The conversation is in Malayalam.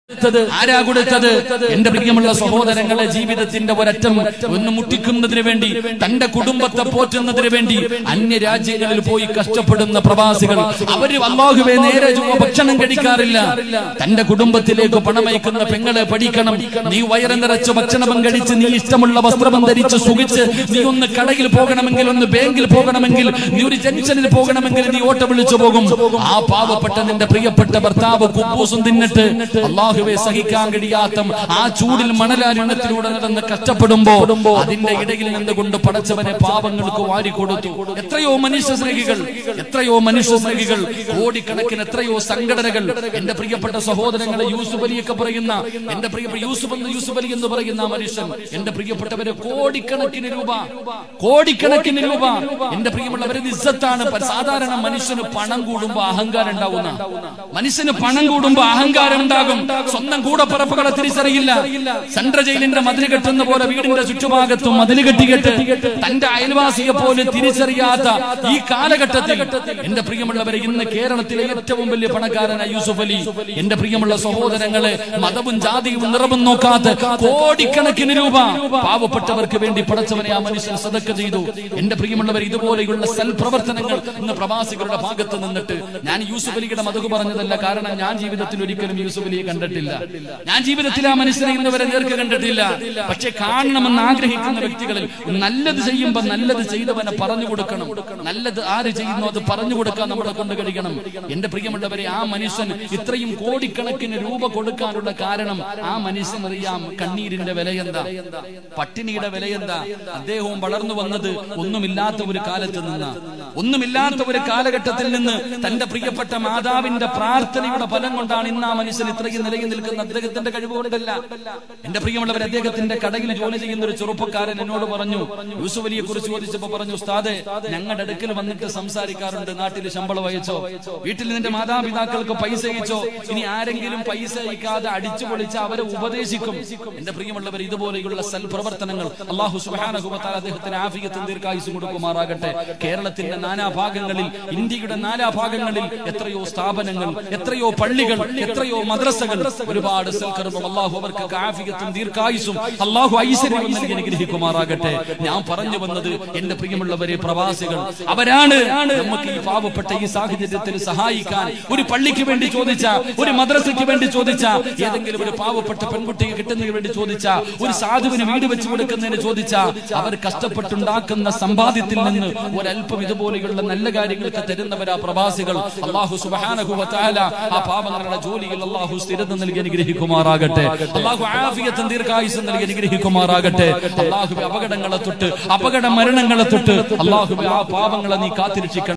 ആരാ കൊടുത്തത് എന്റെ പ്രിയമുള്ള സഹോദരങ്ങളെ ജീവിതത്തിന്റെ ഒരറ്റം ഒന്ന് മുട്ടിക്കുന്നതിന് വേണ്ടി തന്റെ കുടുംബത്തെ പോറ്റുന്നതിന് വേണ്ടി അന്യ രാജ്യങ്ങളിൽ പോയി കഷ്ടപ്പെടുന്ന പ്രവാസികൾ അവര് അള്ളാഹുവെ നേരെ ചൊവ്വെ ഭക്ഷണം കഴിക്കാറില്ല തന്റെ കുടുംബത്തിലേക്ക് പണമയക്കുന്ന പെങ്ങളെ പഠിക്കണം നീ വയറ് നിറച്ച് ഭക്ഷണം കഴിച്ച് നീ ഇഷ്ടമുള്ള വസ്ത്രം ധരിച്ച് സുഖിച്ച് നീ ഒന്ന് കടയിൽ പോകണമെങ്കിൽ ഒന്ന് ബാങ്കിൽ പോകണമെങ്കിൽ നീ ഒരു ജംഗ്ഷനിൽ പോകണമെങ്കിൽ നീ ഓട്ട വിളിച്ചു പോകും ആ പാവപ്പെട്ട നിന്റെ പ്രിയപ്പെട്ട ഭർത്താവ് കുബൂസും തിന്നിട്ട് അള്ളാഹുവെ സഹിക്കാൻ കഴിയാത്ത ആ ചൂടിൽ മണലാരണത്തിലൂടെ നടന്ന് കഷ്ടപ്പെടുമ്പോ അതിന്റെ ഇടയിൽ നിന്നുകൊണ്ട് പടച്ചവനെ പാവങ്ങൾക്ക് വാരി കൊടുത്തു എത്രയോ മനുഷ്യ സ്നേഹികൾ എത്രയോ മനുഷ്യ സ്നേഹികൾ കോടിക്കണക്കിന് എത്രയോ സംഘടനകൾ എന്റെ പ്രിയപ്പെട്ട സഹോദരങ്ങളെ യൂസുഫ് അലിയൊക്കെ പറയുന്ന എന്റെ പ്രിയപ്പെട്ട യൂസുഫ് എന്ന് യൂസുഫ് അലി എന്ന് പറയുന്ന ആ മനുഷ്യൻ എന്റെ പ്രിയപ്പെട്ടവരെ കോടിക്കണക്കിന് രൂപ കോടിക്കണക്കിന് രൂപ എന്റെ പ്രിയമുള്ളവരെ നിസ്സത്താണ് പ- സാധാരണ മനുഷ്യന് പണം കൂടുമ്പോ അഹങ്കാരം ഉണ്ടാവുന്ന മനുഷ്യന് പണം കൂടുമ്പോ അഹങ്കാരം ഉണ്ടാകും സ്വന്തം കൂടപ്പറപ്പുകളെ തിരിച്ചറിയില്ല സെൻട്രൽ ജയിലിന്റെ മതിൽ കെട്ടുന്ന പോലെ വീടിന്റെ ചുറ്റുഭാഗത്തും മതിൽ കെട്ടിക്കെട്ട് തന്റെ അയൽവാസിയെ പോലും തിരിച്ചറിയാത്ത ഈ കാലഘട്ടത്തിൽ എന്റെ പ്രിയമുള്ളവരെ ഇന്ന് കേരളത്തിലെ ഏറ്റവും വലിയ പണക്കാരനായ യൂസുഫ് അലി എന്റെ പ്രിയമുള്ള സഹോദരങ്ങളെ മതവും ജാതിയും നിറവും നോക്കാതെ കോടിക്കണക്കിന് രൂപ പാവപ്പെട്ടവർക്ക് വേണ്ടി പടച്ചവനെ ആ മനുഷ്യൻ സദക്ക ചെയ്തു എന്റെ പ്രിയമുള്ളവർ ഇതുപോലെയുള്ള സൽപ്രവർത്തനങ്ങൾ ഇന്ന് പ്രവാസികളുടെ ഭാഗത്ത് നിന്നിട്ട് ഞാൻ യൂസുഫ് അലിയുടെ മതകു പറഞ്ഞതല്ല കാരണം ഞാൻ ജീവിതത്തിൽ ഒരിക്കലും യൂസുഫ് അലിയെ കണ്ടിട്ടില്ല ഞാൻ ജീവിതത്തിൽ ആ മനുഷ്യനെ ഇന്ന് വരെ നേർക്ക് കണ്ടിട്ടില്ല പക്ഷെ കാണണമെന്ന് ആഗ്രഹിക്കുന്ന വ്യക്തികളിൽ നല്ലത് ചെയ്യുമ്പോ നല്ലത് ചെയ്തവനെ പറഞ്ഞു കൊടുക്കണം നല്ലത് ആര് ചെയ്യുന്നു അത് പറഞ്ഞു കൊടുക്കാൻ നമ്മളെ കൊണ്ട് കഴിയണം എന്റെ പ്രിയമുള്ളവരെ ആ മനുഷ്യൻ ഇത്രയും കോടിക്കണക്കിന് രൂപ കൊടുക്കാനുള്ള കാരണം ആ മനുഷ്യൻ അറിയാം കണ്ണീരിന്റെ വിലയെന്താ പട്ടിണിയുടെ വിലയെന്താ അദ്ദേഹവും വളർന്നു വന്നത് ഒന്നുമില്ലാത്ത ഒരു കാലത്ത് നിന്ന് ഒന്നുമില്ലാത്ത ഒരു കാലഘട്ടത്തിൽ നിന്ന് തന്റെ പ്രിയപ്പെട്ട മാതാവിന്റെ പ്രാർത്ഥനയുടെ ഫലം കൊണ്ടാണ് ഇന്ന് ആ മനുഷ്യൻ ഇത്രയും നിലയിൽ നിൽക്കുന്ന അദ്ദേഹത്തിന്റെ കഴിവുകൊണ്ടല്ല എന്റെ പ്രിയമുള്ളവർ അദ്ദേഹത്തിന്റെ കടയിൽ ജോലി ചെയ്യുന്ന ഒരു ചെറുപ്പക്കാരൻ എന്നോട് പറഞ്ഞു യൂസുഫ് അലിയെ കുറിച്ച് ചോദിച്ചപ്പോ പറഞ്ഞു ഉസ്താദെ ഞങ്ങളുടെ അടുക്കൽ വന്നിട്ട് സംസാരിക്കാറുണ്ട് നാട്ടിൽ ശമ്പളം അയച്ചോ വീട്ടിൽ നിന്റെ മാതാപിതാക്കൾക്ക് പൈസ അയച്ചോ ഇനി ആരെങ്കിലും പൈസ അയക്കാതെ അടിച്ചു പൊളിച്ച് അവരെ ഉപദേശിക്കും എന്റെ പ്രിയമുള്ളവർ ഇതുപോലെയുള്ള സൽപ്രവർത്തനങ്ങൾ അള്ളാഹു സുബാനഹുബത്താൽ അദ്ദേഹത്തിന് ആഫിയത്തും ദീർഘായുസും കൊടുക്കുമാറാകട്ടെ കേരളത്തിന്റെ നാനാഭാഗങ്ങളിൽ ഇന്ത്യയുടെ നാനാഭാഗങ്ങളിൽ എത്രയോ സ്ഥാപനങ്ങൾ എത്രയോ പള്ളികൾ എത്രയോ മദ്രസകൾ ഒരുപാട് സൽക്കർമ്മം അള്ളാഹു അവർക്ക് ആഫിയത്തും ദീർഘായുസും അള്ളാഹു ഐശ്വര്യവും നൽകി അനുഗ്രഹിക്കുമാറാകട്ടെ ഞാൻ പറഞ്ഞു വന്നത് എന്റെ പ്രിയമുള്ളവരെ പ്രവാസികൾ അവരാണ് നമുക്ക് ഈ പാവപ്പെട്ട ഈ സാഹചര്യത്തിൽ സഹായിക്കാൻ ഒരു പള്ളിക്ക് വേണ്ടി ചോദിച്ച ഒരു മദ്രസയ്ക്ക് വേണ്ടി ചോദിച്ച ഏതെങ്കിലും ഒരു പാവപ്പെട്ട പെൺകുട്ടിക്ക് കിട്ടുന്നതിന് വേണ്ടി ചോദിച്ച ഒരു സാധുവിന് വീട് വെച്ച് കൊടുക്കുന്നതിന് ചോദിച്ച അവർ കഷ്ടപ്പെട്ടുണ്ടാക്കുന്ന സമ്പാദ്യത്തിൽ നിന്ന് ഒരല്പം ഇതുപോലെയുള്ള നല്ല കാര്യങ്ങൾക്ക് തരുന്നവരാ പ്രവാസികൾ അള്ളാഹു സുബാനഹു വതാല ആ പാവങ്ങളുടെ ജോലിയിൽ അള്ളാഹു സ്ഥിരത നൽകി അനുഗ്രഹിക്കുമാറാകട്ടെ അള്ളാഹു ആഫിയത്തും ദീർഘായുസം നൽകി അനുഗ്രഹിക്കുമാറാകട്ടെ അള്ളാഹു അപകടങ്ങളെ തൊട്ട് അപകട മരണങ്ങളെ തൊട്ട് അള്ളാഹു ആ പാവങ്ങളെ നീ കാത്തിരക്ഷിക്കണം